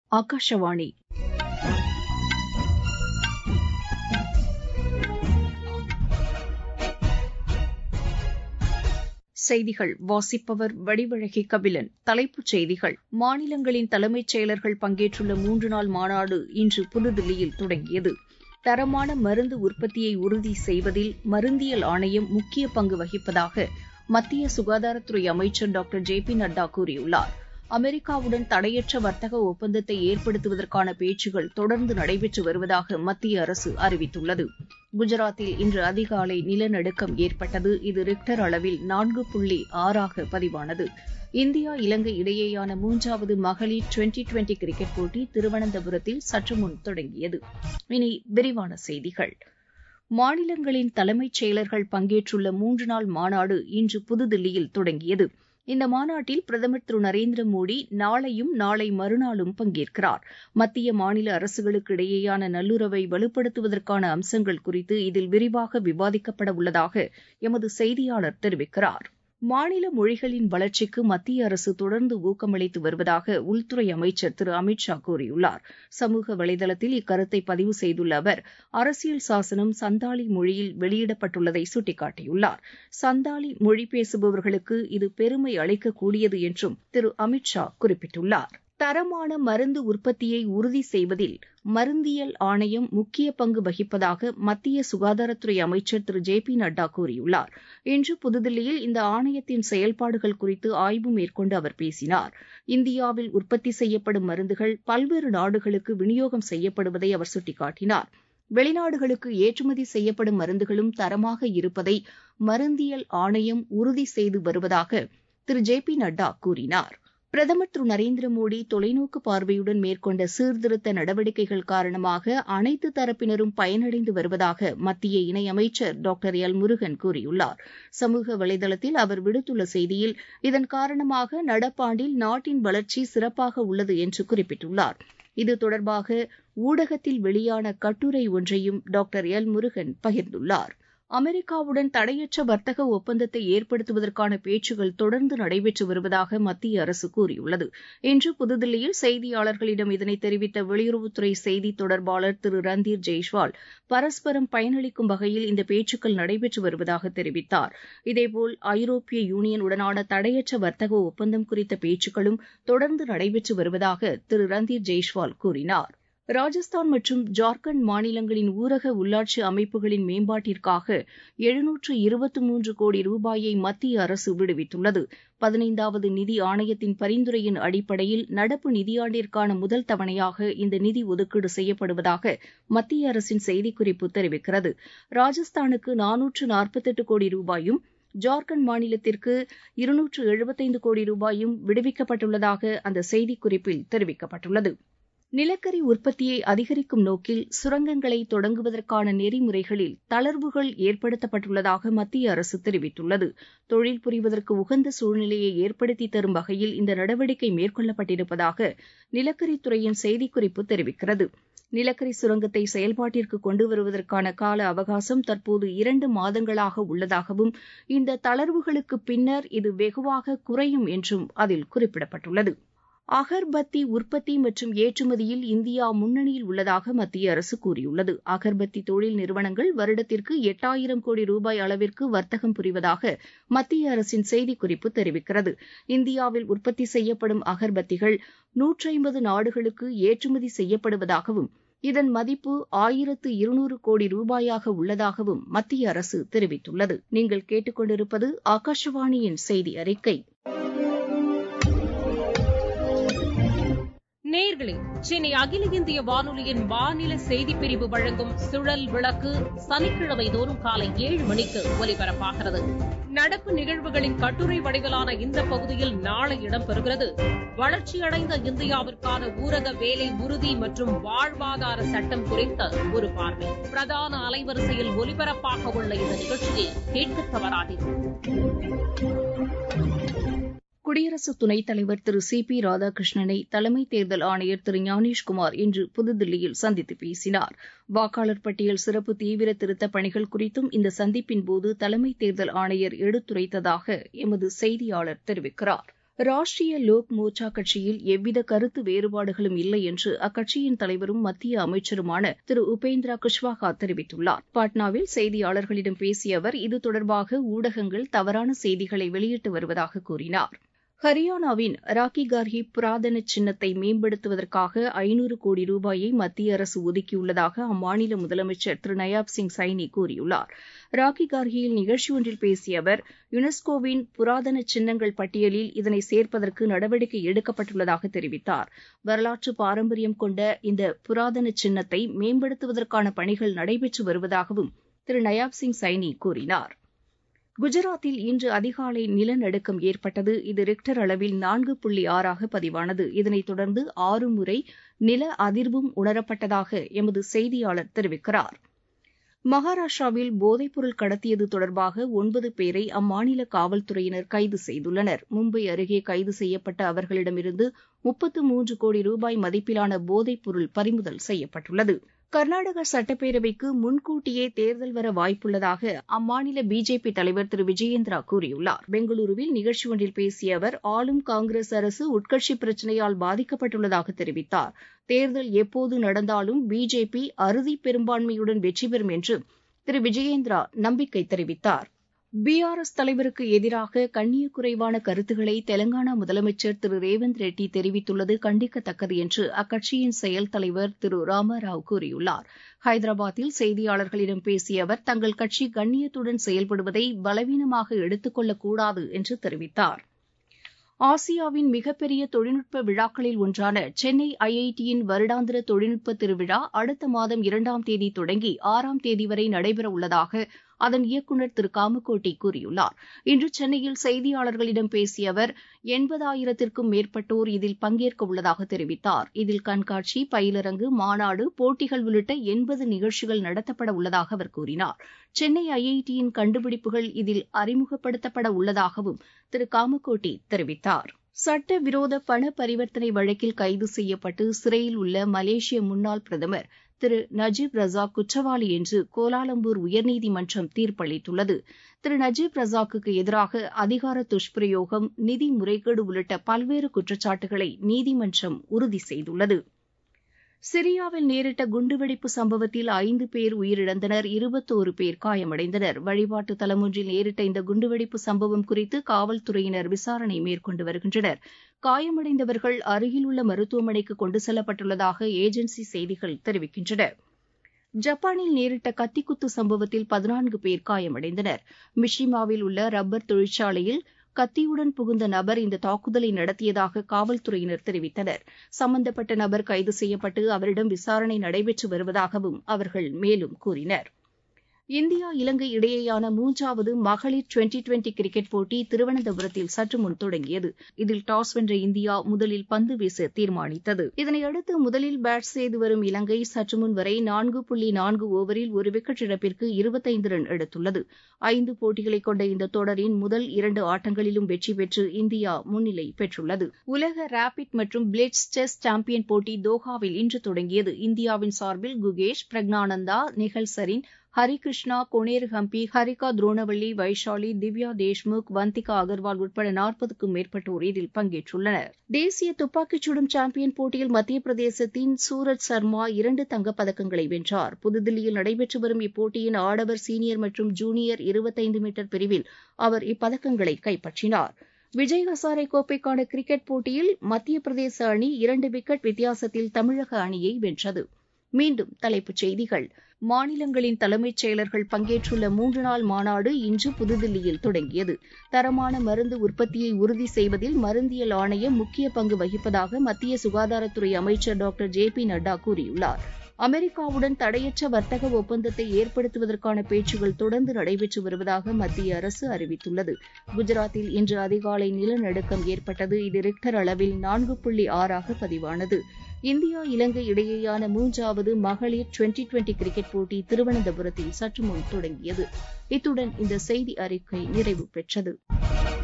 ஆகாஷவாணி செய்திகள் வாசிப்பவர் வடிவழகி கபிலன் தலைப்புச் செய்திகள் மாநிலங்களின் தலைமைச் செயலர்கள் பங்கேற்றுள்ள மூன்று நாள் மாநாடு இன்று புதுதில்லியில் தொடங்கியது தரமான மருந்து உற்பத்தியை உறுதி செய்வதில் மருந்தியல் ஆணையம் முக்கிய பங்கு வகிப்பதாக மத்திய சுகாதாரத்துறை அமைச்சர் டாக்டர் ஜே பி நட்டா கூறியுள்ளார் அமெரிக்காவுடன் தடையற்ற வர்த்தக ஒப்பந்தத்தை ஏற்படுத்துவதற்கான பேச்சுகள் தொடர்ந்து நடைபெற்று வருவதாக மத்திய அரசு அறிவித்துள்ளது குஜராத்தில் இன்று அதிகாலை நிலநடுக்கம் ஏற்பட்டது இது ரிக்டர் அளவில் நான்கு புள்ளி ஆறாக பதிவானது இந்தியா இலங்கை இடையேயான மூன்றாவது மகளிர் டுவெண்டி டுவெண்டி கிரிக்கெட் போட்டி திருவனந்தபுரத்தில் சற்றுமுன் தொடங்கியது இனி விரிவான செய்திகள் மாநிலங்களின் தலைமைச் செயலர்கள் பங்கேற்றுள்ள மூன்று நாள் மாநாடு இன்று புதுதில்லியில் தொடங்கியது இந்த மாநாட்டில் பிரதமர் திரு நரேந்திர மோடி நாளையும் நாளை மறுநாளும் பங்கேற்கிறார் மத்திய மாநில அரசுகளுக்கு இடையேயான நல்லுறவை வலுப்படுத்துவதற்கான அம்சங்கள் குறித்து இதில் விரிவாக விவாதிக்கப்பட உள்ளதாக எமது செய்தியாளர் தெரிவிக்கிறார் மாநில மொழிகளின் வளர்ச்சிக்கு மத்திய அரசு தொடர்ந்து ஊக்கமளித்து வருவதாக உள்துறை அமைச்சர் திரு அமித் ஷா கூறியுள்ளார் சமூக வலைதளத்தில் இக்கருத்தை பதிவு செய்துள்ள அவர் அரசியல் சாசனம் சந்தாலி மொழியில் வெளியிடப்பட்டுள்ளதை சுட்டிக்காட்டியுள்ளார் சந்தாலி மொழி பேசுபவர்களுக்கு இது பெருமை அளிக்கக்கூடியது என்றும் திரு அமித் ஷா குறிப்பிட்டுள்ளார் தரமான மருந்து உற்பத்தியை உறுதி செய்வதில் மருந்தியல் ஆணையம் முக்கிய பங்கு வகிப்பதாக மத்திய சுகாதாரத்துறை அமைச்சர் திரு ஜே பி நட்டா கூறியுள்ளார் இன்று புதுதில்லியில் இந்த ஆணையத்தின் செயல்பாடுகள் குறித்து ஆய்வு மேற்கொண்டு அவர் பேசினார் இந்தியாவில் உற்பத்தி செய்யப்படும் மருந்துகள் பல்வேறு நாடுகளுக்கு விநியோகம் செய்யப்படுவதை அவர் சுட்டிக்காட்டினார் வெளிநாடுகளுக்கு ஏற்றுமதி செய்யப்படும் மருந்துகளும் தரமாக இருப்பதை மருந்தியல் ஆணையம் உறுதி செய்து வருவதாக திரு ஜே பி நட்டா கூறினார் பிரதமர் திரு நரேந்திர மோடி தொலைநோக்கு பார்வையுடன் மேற்கொண்ட சீர்திருத்த நடவடிக்கைகள் காரணமாக அனைத்து தரப்பினரும் பயனடைந்து வருவதாக மத்திய இணையமைச்சர் டாக்டர் எல் முருகன் கூறியுள்ளார் சமூக வலைதளத்தில் அவர் விடுத்துள்ள செய்தியில் இதன் காரணமாக நடப்பாண்டில் நாட்டின் வளர்ச்சி சிறப்பாக உள்ளது என்று குறிப்பிட்டுள்ளார் இது தொடர்பாக ஊடகத்தில் வெளியான கட்டுரை ஒன்றையும் டாக்டர் எல் முருகன் பகிர்ந்துள்ளார் அமெரிக்காவுடன் தடையற்ற வர்த்தக ஒப்பந்தத்தை ஏற்படுத்துவதற்கான பேச்சுகள் தொடர்ந்து நடைபெற்று வருவதாக மத்திய அரசு கூறியுள்ளது இன்று புதுதில்லியில் செய்தியாளர்களிடம் இதனை தெரிவித்த வெளியுறவுத்துறை செய்தி தொடர்பாளர் திரு ரந்தீர் ஜெய்ஷ்வால் பரஸ்பரம் பயனளிக்கும் வகையில் இந்த பேச்சுக்கள் நடைபெற்று வருவதாக தெரிவித்தார் இதேபோல் ஐரோப்பிய யூனியன் உடனான தடையற்ற வர்த்தக ஒப்பந்தம் குறித்த பேச்சுக்களும் தொடர்ந்து நடைபெற்று வருவதாக திரு ரந்தீர் ஜெய்ஷ்வால் கூறினார் ராஜஸ்தான் மற்றும் ஜார்க்கண்ட் மாநிலங்களின் ஊரக உள்ளாட்சி அமைப்புகளின் மேம்பாட்டிற்காக எழுநூற்று இருபத்தி மூன்று கோடி ரூபாயை மத்திய அரசு விடுவித்துள்ளது பதினைந்தாவது நிதி ஆணையத்தின் பரிந்துரையின் அடிப்படையில் நடப்பு நிதியாண்டிற்கான முதல் தவணையாக இந்த நிதி ஒதுக்கீடு செய்யப்படுவதாக மத்திய அரசின் செய்திக்குறிப்பு தெரிவிக்கிறது ராஜஸ்தானுக்கு நானூற்று நாற்பத்தெட்டு கோடி ரூபாயும் ஜார்க்கண்ட் மாநிலத்திற்கு இருநூற்று எழுபத்தைந்து கோடி ரூபாயும் விடுவிக்கப்பட்டுள்ளதாக அந்த செய்திக்குறிப்பில் தெரிவிக்கப்பட்டுள்ளது நிலக்கரி உற்பத்தியை அதிகரிக்கும் நோக்கில் சுரங்கங்களை தொடங்குவதற்கான நெறிமுறைகளில் தளர்வுகள் ஏற்படுத்தப்பட்டுள்ளதாக மத்திய அரசு தெரிவித்துள்ளது தொழில் புரிவதற்கு உகந்த சூழ்நிலையை ஏற்படுத்தி தரும் வகையில் இந்த நடவடிக்கை மேற்கொள்ளப்பட்டிருப்பதாக நிலக்கரித்துறையின் செய்திக்குறிப்பு தெரிவிக்கிறது நிலக்கரி சுரங்கத்தை செயல்பாட்டிற்கு கொண்டு வருவதற்கான கால அவகாசம் தற்போது இரண்டு மாதங்களாக உள்ளதாகவும் இந்த தளர்வுகளுக்கு பின்னர் இது வெகுவாக குறையும் என்றும் அதில் குறிப்பிடப்பட்டுள்ளது அகர்பத்தி உற்பத்தி மற்றும் ஏற்றுமதியில் இந்தியா முன்னணியில் உள்ளதாக மத்திய அரசு கூறியுள்ளது அகர்பத்தி தொழில் நிறுவனங்கள் வருடத்திற்கு எட்டாயிரம் கோடி ரூபாய் அளவிற்கு வர்த்தகம் புரிவதாக மத்திய அரசின் செய்திக்குறிப்பு தெரிவிக்கிறது இந்தியாவில் உற்பத்தி செய்யப்படும் அகர்பத்திகள் நூற்றைம்பது நாடுகளுக்கு ஏற்றுமதி செய்யப்படுவதாகவும் இதன் மதிப்பு ஆயிரத்து இருநூறு கோடி ரூபாயாக உள்ளதாகவும் மத்திய அரசு தெரிவித்துள்ளது நீங்கள் கேட்டுக்கொண்டிருப்பது ஆகாஷவாணியின் செய்தி அறிக்கை நேர்களே சென்னை அகில இந்திய வானொலியின் மாநில செய்திப் பிரிவு வழங்கும் சுழல் விளக்கு சனிக்கிழமை தோறும் காலை ஏழு மணிக்கு ஒலிபரப்பாகிறது நடப்பு நிகழ்வுகளின் கட்டுரை வடிவிலான இந்த பகுதியில் நாளை இடம்பெறுகிறது வளர்ச்சியடைந்த இந்தியாவிற்கான ஊரக வேலை உறுதி மற்றும் வாழ்வாதார சட்டம் குறித்த ஒரு பார்வை பிரதான அலைவரிசையில் ஒலிபரப்பாக உள்ள இந்த நிகழ்ச்சியை கேட்க தவறாதீர்கள் குடியரசு துணைத் தலைவர் திரு சி பி ராதாகிருஷ்ணனை தலைமை தேர்தல் ஆணையர் திரு ஞானேஷ்குமார் இன்று புதுதில்லியில் சந்தித்து பேசினார் வாக்காளர் பட்டியல் சிறப்பு தீவிர திருத்தப் பணிகள் குறித்தும் இந்த சந்திப்பின்போது தலைமை தேர்தல் ஆணையர் எடுத்துரைத்ததாக எமது செய்தியாளர் தெரிவிக்கிறார் ராஷ்டிரிய லோக் மோர்ச்சா கட்சியில் எவ்வித கருத்து வேறுபாடுகளும் இல்லை என்று அக்கட்சியின் தலைவரும் மத்திய அமைச்சருமான திரு உபேந்திரா குஷ்வாஹா தெரிவித்துள்ளார் பாட்னாவில் செய்தியாளர்களிடம் பேசிய அவர் இது தொடர்பாக ஊடகங்கள் தவறான செய்திகளை வெளியிட்டு வருவதாக கூறினார் ஹரியானாவின் ராக்கிகார்ஹி புராதன சின்னத்தை மேம்படுத்துவதற்காக ஐநூறு கோடி ரூபாயை மத்திய அரசு ஒதுக்கியுள்ளதாக அம்மாநில முதலமைச்சர் திரு நயாப் சிங் சைனி கூறியுள்ளார் ராக்கிகார்ஹியில் நிகழ்ச்சி ஒன்றில் பேசிய அவர் யுனெஸ்கோவின் புராதன சின்னங்கள் பட்டியலில் இதனை சேர்ப்பதற்கு நடவடிக்கை எடுக்கப்பட்டுள்ளதாக தெரிவித்தார் வரலாற்று பாரம்பரியம் கொண்ட இந்த புராதன சின்னத்தை மேம்படுத்துவதற்கான பணிகள் நடைபெற்று வருவதாகவும் திரு நயாப் சிங் சைனி கூறினார் குஜராத்தில் இன்று அதிகாலை நிலநடுக்கம் ஏற்பட்டது இது ரிக்டர் அளவில் நான்கு புள்ளி ஆறாக பதிவானது இதனைத் தொடர்ந்து ஆறு முறை நில அதிர்வும் உணரப்பட்டதாக எமது செய்தியாளர் தெரிவிக்கிறார் மகாராஷ்டிராவில் போதைப்பொருள் கடத்தியது தொடர்பாக ஒன்பது பேரை அம்மாநில காவல்துறையினர் கைது செய்துள்ளனர் மும்பை அருகே கைது செய்யப்பட்ட அவர்களிடமிருந்து முப்பத்து மூன்று கோடி ரூபாய் மதிப்பிலான போதைப்பொருள் பறிமுதல் செய்யப்பட்டுள்ளது கர்நாடக சட்டப்பேரவைக்கு முன்கூட்டியே தேர்தல் வர வாய்ப்புள்ளதாக அம்மாநில பிஜேபி தலைவர் திரு விஜயேந்திரா கூறியுள்ளார் பெங்களூருவில் நிகழ்ச்சி ஒன்றில் பேசிய அவர் ஆளும் காங்கிரஸ் அரசு உட்கட்சி பிரச்சினையால் பாதிக்கப்பட்டுள்ளதாக தெரிவித்தார் தேர்தல் எப்போது நடந்தாலும் பிஜேபி அறுதி பெரும்பான்மையுடன் வெற்றி பெறும் என்று திரு விஜயேந்திரா நம்பிக்கை தெரிவித்தார் பிஆர்எஸ் தலைவருக்கு எதிராக கண்ணியக்குறைவான கருத்துக்களை தெலங்கானா முதலமைச்சர் திரு ரேவந்த் ரெட்டி தெரிவித்துள்ளது கண்டிக்கத்தக்கது என்று அக்கட்சியின் செயல் தலைவர் திரு ராமராவ் கூறியுள்ளார் ஹைதராபாத்தில் செய்தியாளர்களிடம் பேசிய அவர் தங்கள் கட்சி கண்ணியத்துடன் செயல்படுவதை பலவீனமாக எடுத்துக் கொள்ளக்கூடாது என்று தெரிவித்தார் ஆசியாவின் மிகப்பெரிய தொழில்நுட்ப விழாக்களில் ஒன்றான சென்னை ஐஐடியின் வருடாந்திர தொழில்நுட்ப திருவிழா அடுத்த மாதம் இரண்டாம் தேதி தொடங்கி ஆறாம் தேதி வரை நடைபெறவுள்ளதாக அதன் இயக்குநர் திரு காமக்கோட்டி கூறியுள்ளார் இன்று சென்னையில் செய்தியாளர்களிடம் பேசிய அவர் எண்பதாயிரத்திற்கும் மேற்பட்டோர் இதில் பங்கேற்க உள்ளதாக தெரிவித்தார் இதில் கண்காட்சி பயிலரங்கு மாநாடு போட்டிகள் உள்ளிட்ட எண்பது நிகழ்ச்சிகள் நடத்தப்பட உள்ளதாக அவர் கூறினார் சென்னை ஐஐடியின் கண்டுபிடிப்புகள் இதில் அறிமுகப்படுத்தப்பட உள்ளதாகவும் திரு காமக்கோட்டி தெரிவித்தார் சட்ட விரோத பண பரிவர்த்தனை வழக்கில் கைது செய்யப்பட்டு சிறையில் உள்ள மலேசிய முன்னாள் பிரதமர் திரு நஜீப் ரசாக் குற்றவாளி என்று கோலாலம்பூர் உயர்நீதிமன்றம் தீர்ப்பளித்துள்ளது திரு நஜீப் ரசாக்குக்கு எதிராக அதிகார துஷ்பிரயோகம் நிதி முறைகேடு உள்ளிட்ட பல்வேறு குற்றச்சாட்டுகளை நீதிமன்றம் உறுதி செய்துள்ளது சிரியாவில் நேரிட்ட குண்டுவெடிப்பு சம்பவத்தில் ஐந்து பேர் உயிரிழந்தனர் இருபத்தோரு பேர் காயமடைந்தனர் வழிபாட்டு தலம் ஒன்றில் நேரிட்ட இந்த குண்டுவெடிப்பு சம்பவம் குறித்து காவல்துறையினர் விசாரணை மேற்கொண்டு வருகின்றனர் காயமடைந்தவர்கள் அருகிலுள்ள மருத்துவமனைக்கு கொண்டு செல்லப்பட்டுள்ளதாக ஏஜென்சி செய்திகள் தெரிவிக்கின்றன ஜப்பானில் நேரிட்ட கத்திக்குத்து சம்பவத்தில் பதினான்கு பேர் காயமடைந்தனர் மிஷிமாவில் உள்ள ரப்பர் தொழிற்சாலையில் கத்தியுடன் புகுந்த நபர் இந்த தாக்குதலை நடத்தியதாக காவல்துறையினர் தெரிவித்தனர் சம்பந்தப்பட்ட நபர் கைது செய்யப்பட்டு அவரிடம் விசாரணை நடைபெற்று வருவதாகவும் அவர்கள் மேலும் கூறினர் இந்தியா இலங்கை இடையேயான மூன்றாவது மகளிர் டுவெண்டி டுவெண்டி கிரிக்கெட் போட்டி திருவனந்தபுரத்தில் சற்று முன் தொடங்கியது இதில் டாஸ் வென்ற இந்தியா முதலில் பந்து வீச தீர்மானித்தது இதனையடுத்து முதலில் பேட் செய்து வரும் இலங்கை சற்று முன் வரை நான்கு புள்ளி நான்கு ஓவரில் ஒரு விக்கெட் இழப்பிற்கு இருபத்தைந்து ரன் எடுத்துள்ளது ஐந்து போட்டிகளை கொண்ட இந்த தொடரின் முதல் இரண்டு ஆட்டங்களிலும் வெற்றி பெற்று இந்தியா முன்னிலை பெற்றுள்ளது உலக ரேபிட் மற்றும் பிளிட்ஸ் செஸ் சாம்பியன் போட்டி தோஹாவில் இன்று தொடங்கியது இந்தியாவின் சார்பில் குகேஷ் பிரக்னானந்தா நிகல் சரின் ஹரிகிருஷ்ணா கொனேர் ஹம்பி ஹரிகா துரோணவள்ளி வைஷாலி திவ்யா தேஷ்முக் வந்திகா அகர்வால் உட்பட நாற்பதுக்கும் மேற்பட்டோர் இதில் பங்கேற்றுள்ளனர் தேசிய துப்பாக்கிச் சுடும் சாம்பியன் போட்டியில் மத்திய பிரதேசத்தின் சூரஜ் சர்மா இரண்டு தங்கப்பதக்கங்களை வென்றார் புதுதில்லியில் நடைபெற்று வரும் இப்போட்டியின் ஆடவர் சீனியர் மற்றும் ஜூனியர் இருபத்தைந்து மீட்டர் பிரிவில் அவர் இப்பதக்கங்களை கைப்பற்றினார் விஜய் ஹசாரே கோப்பைக்கான கிரிக்கெட் போட்டியில் மத்திய பிரதேச அணி இரண்டு விக்கெட் வித்தியாசத்தில் தமிழக அணியை வென்றது மீண்டும் தலைப்புச் செய்திகள் மாநிலங்களின் தலைமைச் செயலர்கள் பங்கேற்றுள்ள மூன்று நாள் மாநாடு இன்று புதுதில்லியில் தொடங்கியது தரமான மருந்து உற்பத்தியை உறுதி செய்வதில் மருந்தியல் ஆணையம் முக்கிய பங்கு வகிப்பதாக மத்திய சுகாதாரத்துறை அமைச்சர் டாக்டர் ஜே பி நட்டா கூறியுள்ளார் அமெரிக்காவுடன் தடையற்ற வர்த்தக ஒப்பந்தத்தை ஏற்படுத்துவதற்கான பேச்சுகள் தொடர்ந்து நடைபெற்று வருவதாக மத்திய அரசு அறிவித்துள்ளது குஜராத்தில் இன்று அதிகாலை நிலநடுக்கம் ஏற்பட்டது இது ரிக்டர் அளவில் நான்கு புள்ளி ஆறாக பதிவானது இந்தியா இலங்கை இடையேயான மூன்றாவது மகளிர் டுவெண்டி டுவெண்டி கிரிக்கெட் போட்டி திருவனந்தபுரத்தில் சற்று முன் தொடங்கியது இத்துடன் இந்த செய்தி அறிக்கை நிறைவு பெற்றது